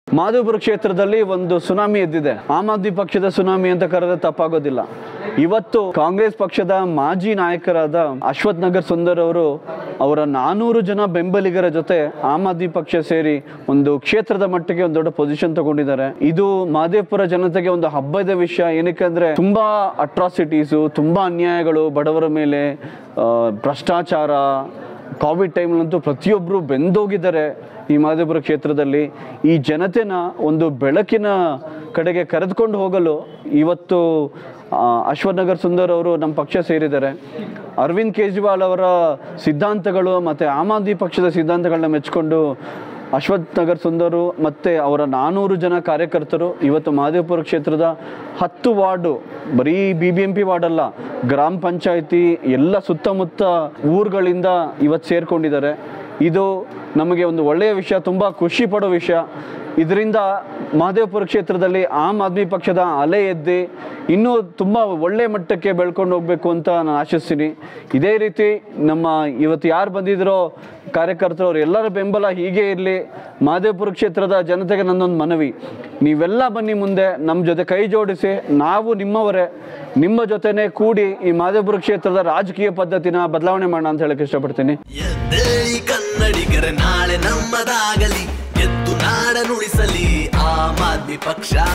ಮಾಧವಪುರ ಕ್ಷೇತ್ರದಲ್ಲಿ ಒಂದು tsunami ಎದ್ದಿದೆ am Aadmi ಪಕ್ಷದ ಸುನಾಮಿ ಅಂತ ಕರೆದ್ರೆ ತಪ್ಪಾಗೋದಿಲ್ಲ ಇವತ್ತು ಕಾಂಗ್ರೆಸ್ ಪಕ್ಷದ ಮಾಜಿ ನಾಯಕರಾದ ಅಶ್ವಥ್ ನಗರ್ ಸುಂದರ್ ಅವರು ಅವರ ನಾನೂರು ಜನ ಬೆಂಬಲಿಗರ ಜೊತೆ ಆಮ್ ಆದ್ಮಿ ಪಕ್ಷ ಸೇರಿ ಒಂದು ಕ್ಷೇತ್ರದ ಮಟ್ಟಿಗೆ ಒಂದು ದೊಡ್ಡ ಪೊಸಿಷನ್ ತಗೊಂಡಿದ್ದಾರೆ ಇದು ಮಾದೇಪುರ ಜನತೆಗೆ ಒಂದು ಹಬ್ಬದ ವಿಷಯ ಏನಕ್ಕೆ ಅಂದ್ರೆ ತುಂಬಾ ಅಟ್ರಾಸಿಟೀಸು ತುಂಬಾ ಅನ್ಯಾಯಗಳು ಬಡವರ ಮೇಲೆ ಆ, ಭ್ರಷ್ಟಾಚಾರ ಕೋವಿಡ್ ಟೈಮ್ನಂತೂ ಪ್ರತಿಯೊಬ್ಬರು ಬೆಂದೋಗಿದ್ದಾರೆ ಈ ಮಾದೇಪುರ ಕ್ಷೇತ್ರದಲ್ಲಿ ಈ ಜನತೆನ ಒಂದು ಬೆಳಕಿನ ಕಡೆಗೆ ಕರೆದುಕೊಂಡು ಹೋಗಲು ಇವತ್ತು ಆ, ಅಶ್ವಥ್ ಸುಂದರ್ ಅವರು ನಮ್ಮ ಪಕ್ಷ ಸೇರಿದ್ದಾರೆ ಅರವಿಂದ್ ಕೇಜ್ರಿವಾಲ್ ಅವರ ಸಿದ್ಧಾಂತಗಳು ಮತ್ತು ಆಮ್ ಆದ್ಮಿ ಪಕ್ಷದ ಸಿದ್ಧಾಂತಗಳನ್ನ ಮೆಚ್ಚಿಕೊಂಡು ಅಶ್ವಥ್ ನಗರ್ ಸುಂದರು ಮತ್ತು ಅವರ ನಾನೂರು ಜನ ಕಾರ್ಯಕರ್ತರು ಇವತ್ತು ಮಹದೇವಪುರ ಕ್ಷೇತ್ರದ ಹತ್ತು ವಾರ್ಡು ಬರೀ B B M P ward ಅಲ್ಲ ಗ್ರಾಮ ಪಂಚಾಯಿತಿ ಎಲ್ಲ ಸುತ್ತಮುತ್ತ ಊರುಗಳಿಂದ ಇವತ್ತು ಸೇರ್ಕೊಂಡಿದ್ದಾರೆ ಇದು ನಮಗೆ ಒಂದು ಒಳ್ಳೆಯ ವಿಷಯ ತುಂಬ ಖುಷಿ ಪಡೋ ವಿಷಯ ಇದರಿಂದ ಮಹದೇವಪುರ ಕ್ಷೇತ್ರದಲ್ಲಿ ಆಮ್ ಆದ್ಮಿ ಪಕ್ಷದ ಅಲೆ ಎದ್ದಿ ಇನ್ನೂ ತುಂಬ ಒಳ್ಳೆ ಮಟ್ಟಕ್ಕೆ ಬೆಳ್ಕೊಂಡು ಹೋಗಬೇಕು ಅಂತ ನಾನು ಆಶಿಸ್ತೀನಿ ಇದೇ ರೀತಿ ನಮ್ಮ ಇವತ್ತು ಯಾರು ಬಂದಿದ್ರೋ ಕಾರ್ಯಕರ್ತರು ಅವ್ರ ಎಲ್ಲರ ಬೆಂಬಲ ಹೀಗೆ ಇರಲಿ ಮಹದೇವಪುರ ಕ್ಷೇತ್ರದ ಜನತೆಗೆ ನನ್ನೊಂದು ಮನವಿ ನೀವೆಲ್ಲ ಬನ್ನಿ ಮುಂದೆ ನಮ್ಮ ಜೊತೆ ಕೈ ಜೋಡಿಸಿ ನಾವು ನಿಮ್ಮವರೇ ನಿಮ್ಮ ಜೊತೆನೆ ಕೂಡಿ ಈ ಮಹದೇವಪುರ ಕ್ಷೇತ್ರದ ರಾಜಕೀಯ ಪದ್ಧತಿನ ಬದಲಾವಣೆ ಮಾಡೋಣ ಅಂತ ಹೇಳಕ್ಕೆ ಇಷ್ಟಪಡ್ತೀನಿ ಎದ್ದೇಳಿ ಕನ್ನಡಿಗರ ನಾಳೆ ನಮ್ಮದಾಗಲಿ ಎದ್ದು ನಾಡ ನುಡಿಸಲಿ ಆಮ್ ಆದ್ಮಿ ಪಕ್ಷ